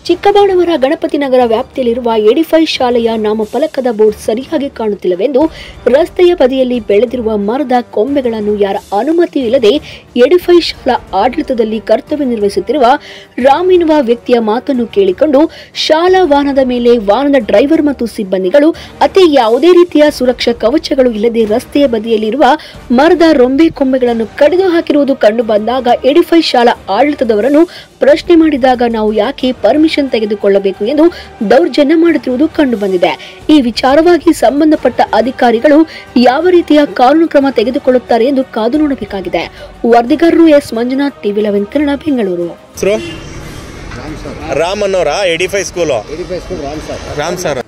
ಚಿಕ್ಕಬಾಣವರ ಗಣಪತಿ ನಗರ ವ್ಯಾಪ್ತಿಯಲ್ಲಿರುವ ಎಡಿಫೈ ಶಾಲೆಯ ನಾಮಫಲಕದ ಬೋರ್ಡ್ ಸರಿಯಾಗಿ ಕಾಣುತ್ತಿಲ್ಲವೆಂದು ರಸ್ತೆಯ ಬದಿಯಲ್ಲಿ ಬೆಳೆದಿರುವ ಮರದ ಕೊಂಬೆಗಳನ್ನು ಯಾರ ಅನುಮತಿ ಇಲ್ಲದೆ ಎಡಿಫೈ ಶಾಲಾ ಆಡಳಿತದಲ್ಲಿ ಕರ್ತವ್ಯ ನಿರ್ವಹಿಸುತ್ತಿರುವ ರಾಮ್ ಎನ್ನುವ ವ್ಯಕ್ತಿಯ ಮಾತನ್ನು ಕೇಳಿಕೊಂಡು ಶಾಲಾ ವಾಹನದ ಮೇಲೆ ವಾಹನದ ಡ್ರೈವರ್ ಮತ್ತು ಸಿಬ್ಬಂದಿಗಳು ಅತಿ ಯಾವುದೇ ರೀತಿಯ ಸುರಕ್ಷಾ ಕವಚಗಳು ಇಲ್ಲದೆ ರಸ್ತೆಯ ಬದಿಯಲ್ಲಿರುವ ಮರದ ರೊಂಬೆ ಕೊಂಬೆಗಳನ್ನು ಕಡಿದು ಹಾಕಿರುವುದು ಕಂಡು ಬಂದಾಗ ಎಡಿಫೈ ಶಾಲಾ ಆಡಳಿತದವರನ್ನು ಪ್ರಶ್ನೆ ಮಾಡಿದಾಗ ನಾವು ಯಾಕೆ ಪರ್ಮಿಷನ್ ತೆಗೆದುಕೊಳ್ಳಬೇಕು ಎಂದು ದೌರ್ಜನ್ಯ ಮಾಡುತ್ತಿರುವುದು ಕಂಡು ಬಂದಿದೆ ಈ ವಿಚಾರವಾಗಿ ಸಂಬಂಧಪಟ್ಟ ಅಧಿಕಾರಿಗಳು ಯಾವ ರೀತಿಯ ಕಾನೂನು ಕ್ರಮ ತೆಗೆದುಕೊಳ್ಳುತ್ತಾರೆ ಎಂದು ಕಾದು ನೋಡಬೇಕಾಗಿದೆ ವರದಿಗಾರರು S Manjunath TV eleven Kannada Bengaluru ಹೆಸರು ರಾಮ್ ಅನ್ನೋರಾ eighty five school eighty five school Ram sir Ram sir